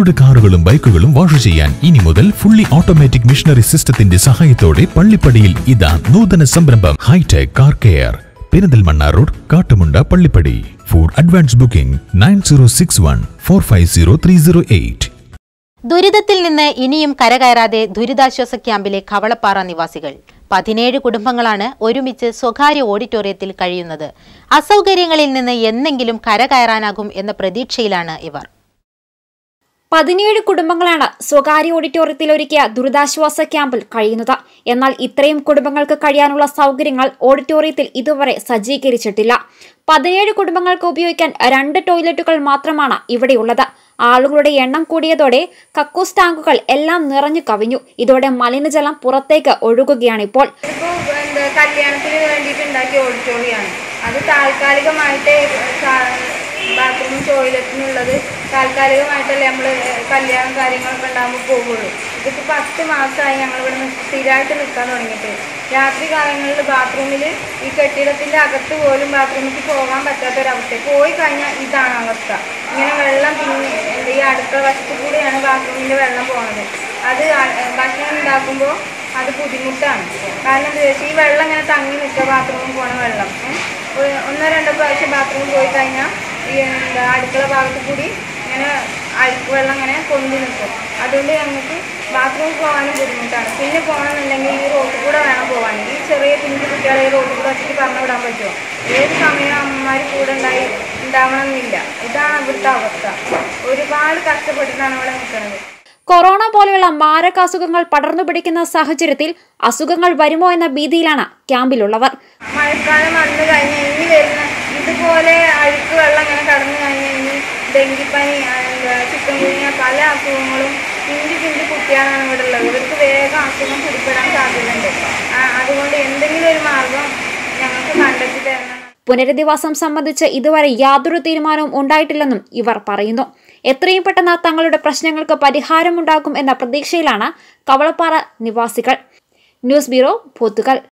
നിങ്ങളുടെ കാറുകളും ബൈക്കുകളും വാഷ് ചെയ്യാൻ ഇനി മുതൽ ഫുള്ളി ഓട്ടോമാറ്റിക് മിഷനറി സിസ്റ്റത്തിന്റെ സഹായത്തോടെ പള്ളിപ്പടിയിൽ ഇതാ നൂതന സംരംഭം hi-tech car care Perinthalmanna road Kattumunda Pallippadi for advance booking nine zero six one four five zero three zero eight ദുരിതത്തിൽ നിന്ന് ഇനിയും കരകയറാതെ ദുരിതാശ്വാസ ക്യാമ്പിലെ കവളപ്പാറ നിവാസികൾ പതിനേഴ് കുടുംബങ്ങളാണ് ഒരുമിച്ച് സ്വകാര്യ ഓഡിറ്റോറിയത്തിൽ കഴിയുന്നത് അസൗകര്യങ്ങളിൽ നിന്ന് എന്നെങ്കിലും കരകയറാനാകും എന്ന പ്രതീക്ഷയിലാണ് ഇവർ പതിനേഴ് കുടുംബങ്ങളാണ് സ്വകാര്യ ഓഡിറ്റോറിയത്തിൽ ഒരുക്കിയ ദുരിതാശ്വാസ ക്യാമ്പിൽ കഴിയുന്നത് എന്നാൽ ഇത്രയും കുടുംബങ്ങൾക്ക് കഴിയാനുള്ള സൗകര്യങ്ങൾ ഓഡിറ്റോറിയത്തിൽ ഇതുവരെ സജ്ജീകരിച്ചിട്ടില്ല പതിനേഴ് കുടുംബങ്ങൾക്ക് ഉപയോഗിക്കാൻ രണ്ട് ടോയ്ലറ്റുകൾ മാത്രമാണ് ഇവിടെയുള്ളത് ആളുകളുടെ എണ്ണം കൂടിയതോടെ കക്കൂസ് ടാങ്കുകൾ എല്ലാം നിറഞ്ഞു കവിഞ്ഞു ഇതോടെ മലിനജലം പുറത്തേക്ക് ഒഴുകുകയാണിപ്പോൾ ഇതിപ്പോ എന്താ കല്യാണത്തിന് വേണ്ടിയിട്ട് ഉണ്ടാക്കിയ ഓഡിറ്റോറിയമാണ് അത് താൽക്കാലികമായിട്ട് ബാത്റൂമും ടോയ്ലറ്റിനുള്ളത് താൽക്കാലികമായിട്ടല്ലേ നമ്മൾ കല്യാണം കാര്യങ്ങളൊക്കെ ഉണ്ടാകുമ്പോൾ പോകുള്ളൂ ഇതിപ്പോൾ പത്ത് മാസമായി ഞങ്ങൾ ഇവിടെ നി- സ്ഥിരമായിട്ട് നിൽക്കാൻ തുടങ്ങിയിട്ട് രാത്രി കാലങ്ങളിൽ ബാത്റൂമിൽ ഈ കെട്ടിടത്തിൻ്റെ അകത്ത് പോലും ബാത്റൂമിലേക്ക് പോകാൻ പറ്റാത്തൊരവസ്ഥ പോയി കഴിഞ്ഞാൽ ഇതാണ് അവസ്ഥ ഇങ്ങനെ വെള്ളം പിന്നെ എന്താ ഈ അടുക്കള വശത്ത് കൂടിയാണ് ബാത്റൂമിൻ്റെ വെള്ളം പോകുന്നത് അത് ആ- ഭക്ഷണം ഉണ്ടാക്കുമ്പോൾ അത് ബുദ്ധിമുട്ടാണ് കാരണം എന്താ വെച്ചാൽ ഈ വെള്ളം ഇങ്ങനെ തങ്ങി നിൽക്കുക ബാത്റൂമിൽ പോണ വെള്ളം ഏ? ഒരു ഒന്നോ രണ്ടോ പ്രാവശ്യം ബാത്റൂമിൽ പോയി കഴിഞ്ഞാൽ ഈ എന്താ അടുക്കള ഭാഗത്ത് കൂടി ഇങ്ങനെ അഴുക്ക് വെള്ളം ഇങ്ങനെ പൊന്തി നിൽക്കും അതുകൊണ്ട് ഞങ്ങൾക്ക് ബാത്റൂമിൽ പോകാനും ബുദ്ധിമുട്ടാണ് പിന്നെ പോകണമെന്നുണ്ടെങ്കിൽ ഈ റോഡിൽ കൂടെ വേണം പോകാൻ ഈ ചെറിയ പിഞ്ചു കുട്ടികളെ ഈ റോഡിൽ കൂടെ വെച്ചിട്ട് പറഞ്ഞു വിടാൻ പറ്റുമോ ഏത് സമയം അമ്മമാർ കൂടെ ഉണ്ടായി ഉണ്ടാവണമെന്നില്ല ഇതാണ് ഇവിടുത്തെ അവസ്ഥ ഒരുപാട് കഷ്ടപ്പെട്ടിട്ടാണ് ഇവിടെ നിൽക്കുന്നത് കൊറോണ പോലെയുള്ള മാരക അസുഖങ്ങൾ പടർന്നു പിടിക്കുന്ന സാഹചര്യത്തിൽ അസുഖങ്ങൾ വരുമോ എന്ന ഭീതിയിലാണ് ക്യാമ്പിലുള്ളവർ മഴക്കാലം വന്നു കഴിഞ്ഞാൽ ഇനി വരുന്ന ഇതുപോലെ അഴുക്ക് വെള്ളം ഇങ്ങനെ കടന്നു കഴിഞ്ഞാൽ ഇനി ഡെങ്കിപ്പനി എന്താ ചിക്കൻ കുനിയ പല അസുഖങ്ങളും പിഞ്ചു പിഞ്ചു കുട്ടികളാണ് ഇവിടെ ഉള്ളത് ഇവർക്ക് വേഗം അസുഖം പിടിപ്പെടാൻ സാധ്യതയുണ്ട് ആ, അതുകൊണ്ട് എന്തെങ്കിലും ഒരു മാർഗം ഞങ്ങൾക്ക് കണ്ടെത്തി തരണം പുനരധിവാസം സംബന്ധിച്ച് ഇതുവരെ യാതൊരു തീരുമാനവും ഉണ്ടായിട്ടില്ലെന്നും ഇവർ പറയുന്നു എത്രയും പെട്ടെന്ന് തങ്ങളുടെ പ്രശ്നങ്ങൾക്ക് പരിഹാരമുണ്ടാകും എന്ന പ്രതീക്ഷയിലാണ് കവളപ്പാറ നിവാസികൾ ന്യൂസ് ബ്യൂറോ പോത്തുകൽ